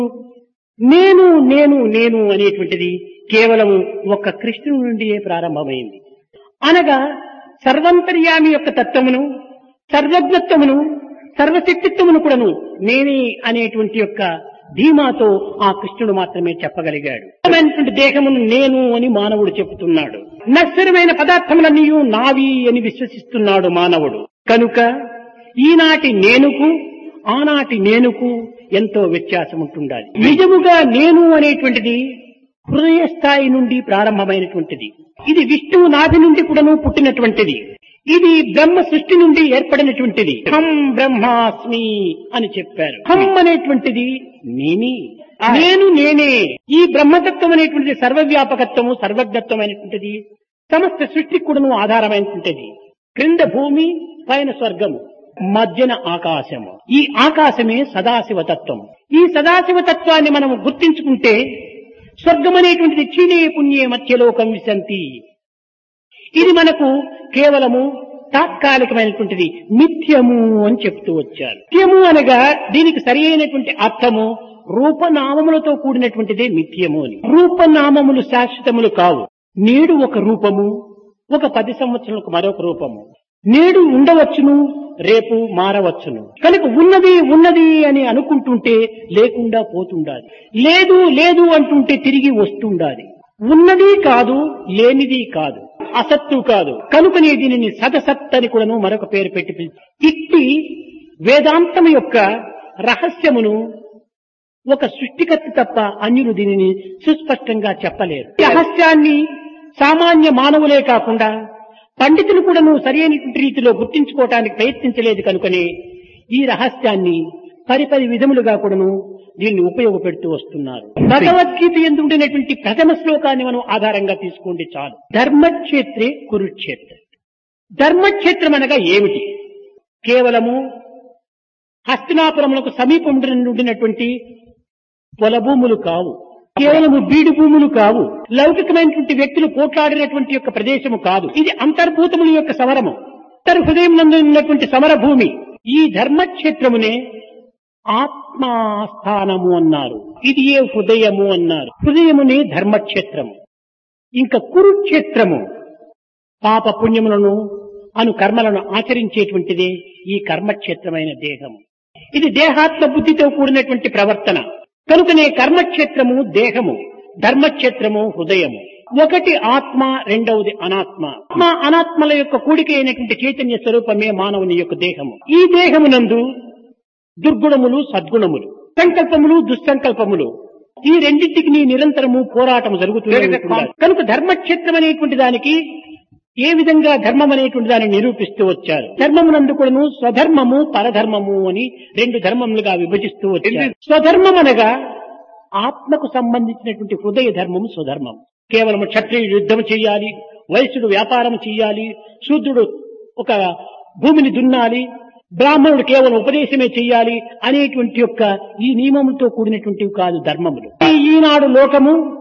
నేను నేను నేను అనేటువంటిది కేవలం ఒక్క కృష్ణుని నుండియే ప్రారంభమైంది అనగా సర్వంతర్యామి యొక్క తత్వమును సర్వజ్ఞత్వమును సర్వశక్తిత్వమును కూడాను నేనే అనేటువంటి యొక్క ధీమాతో ఆ కృష్ణుడు మాత్రమే చెప్పగలిగాడు అయినటువంటి దేహమును నేను అని మానవుడు చెబుతున్నాడు నశ్వరమైన పదార్థములన్నీ నావి అని విశ్వసిస్తున్నాడు మానవుడు కనుక ఈనాటి నేనుకు ఆనాటి నేనుకు ఎంతో వ్యత్యాసం ఉంటుండాలి నిజముగా నేను అనేటువంటిది హృదయ స్థాయి నుండి ప్రారంభమైనటువంటిది ఇది విష్ణువు నాభి నుండి కూడాను పుట్టినటువంటిది ఇది బ్రహ్మ సృష్టి నుండి ఏర్పడినటువంటిది హం బ్రహ్మాస్మి అని చెప్పారు హం అనేటువంటిది నేనే నేను నేనే ఈ బ్రహ్మతత్వం అనేటువంటిది సర్వవ్యాపకత్వము సర్వజ్ఞత్వం అనేటువంటిది సమస్త సృష్టికి కూడాను ఆధారమైనటువంటిది క్రింద భూమి పైన స్వర్గము మధ్యన ఆకాశము ఈ ఆకాశమే సదాశివ తత్వం ఈ సదాశివ తత్వాన్ని మనం గుర్తించుకుంటే స్వర్గం అనేటువంటిది క్షీణే పుణ్యే మధ్యలోకం విశంతి ఇది మనకు కేవలము తాత్కాలికమైనటువంటిది మిథ్యము అని చెప్తూ వచ్చారు మిథ్యము అనగా దీనికి సరి అయినటువంటి అర్థము రూపనామములతో కూడినటువంటిదే మిథ్యము అని రూపనామములు శాశ్వతములు కావు నేడు ఒక రూపము ఒక పది సంవత్సరాలకు మరొక రూపము నేడు ఉండవచ్చును రేపు మారవచ్చును కనుక ఉన్నది ఉన్నది అని అనుకుంటుంటే లేకుండా పోతుండాలి లేదు లేదు అంటుంటే తిరిగి వస్తుండాలి ఉన్నది కాదు లేనిది కాదు అసత్తు కాదు కనుకనే దీనిని సదసత్ అని కూడాను మరొక పేరు పెట్టి పిలిచి ఇట్టి వేదాంతం యొక్క రహస్యమును ఒక సృష్టికర్త తప్ప అన్యులు దీనిని సుస్పష్టంగా చెప్పలేరు ఈ రహస్యాన్ని సామాన్య మానవులే కాకుండా పండితులు కూడాను సరైనటువంటి రీతిలో గుర్తించుకోవటానికి ప్రయత్నించలేదు కనుకనే ఈ రహస్యాన్ని పరిపరి విధములుగా కూడాను దీన్ని ఉపయోగపెడుతూ వస్తున్నారు భగవద్గీత ఎందుకుంటున్నటువంటి ప్రథమ శ్లోకాన్ని మనం ఆధారంగా తీసుకోండి చాలు ధర్మక్షేత్రే కురుక్షేత్ర ధర్మక్షేత్రం అనగా ఏమిటి కేవలము హస్తినాపురములకు సమీపం ఉండినటువంటి పొల భూములు కావు కేవలము బీడు భూములు కావు లౌకికమైనటువంటి వ్యక్తులు పోట్లాడినటువంటి యొక్క ప్రదేశము కాదు ఇది అంతర్భూతముల యొక్క సమరము అంతర్హృదయం నందు ఉన్నటువంటి సమర భూమి ఈ ధర్మక్షేత్రమునే ఆత్మాస్థానము అన్నారు ఇది ఏ హృదయము అన్నారు హృదయమునే ధర్మక్షేత్రము ఇంకా కురుక్షేత్రము పాప పుణ్యములను అను కర్మలను ఆచరించేటువంటిదే ఈ కర్మక్షేత్రమైన దేహము ఇది దేహాత్మ బుద్ధితో కూడినటువంటి ప్రవర్తన కనుకనే కర్మక్షేత్రము దేహము ధర్మక్షేత్రము హృదయము ఒకటి ఆత్మ రెండవది అనాత్మ ఆత్మ అనాత్మల యొక్క కూడిక అయినటువంటి చైతన్య స్వరూపమే మానవుని యొక్క దేహము ఈ దేహమునందు దుర్గుణములు సద్గుణములు సంకల్పములు దుస్సంకల్పములు ఈ రెండింటికి నీ నిరంతరము పోరాటం జరుగుతూనే ఉంటుంది. కనుక ధర్మక్షేత్రం అనేటువంటి దానికి ఏ విధంగా ధర్మం అనేటువంటి దాన్ని నిరూపిస్తూ వచ్చారు ధర్మమునందు కూడాను స్వధర్మము పరధర్మము అని రెండు ధర్మములుగా విభజిస్తూ వచ్చారు స్వధర్మం అనగా ఆత్మకు సంబంధించినటువంటి హృదయ ధర్మము స్వధర్మం కేవలం క్షత్రియుడు యుద్ధం చేయాలి వైశ్యుడు వ్యాపారం చేయాలి శూద్రుడు ఒక భూమిని దున్నాలి బ్రాహ్మణుడు కేవలం ఉపదేశమే చెయ్యాలి అనేటువంటి యొక్క ఈ నియమములతో కూడినటువంటివి కాదు ధర్మములు ఈ ఈనాడు లోకము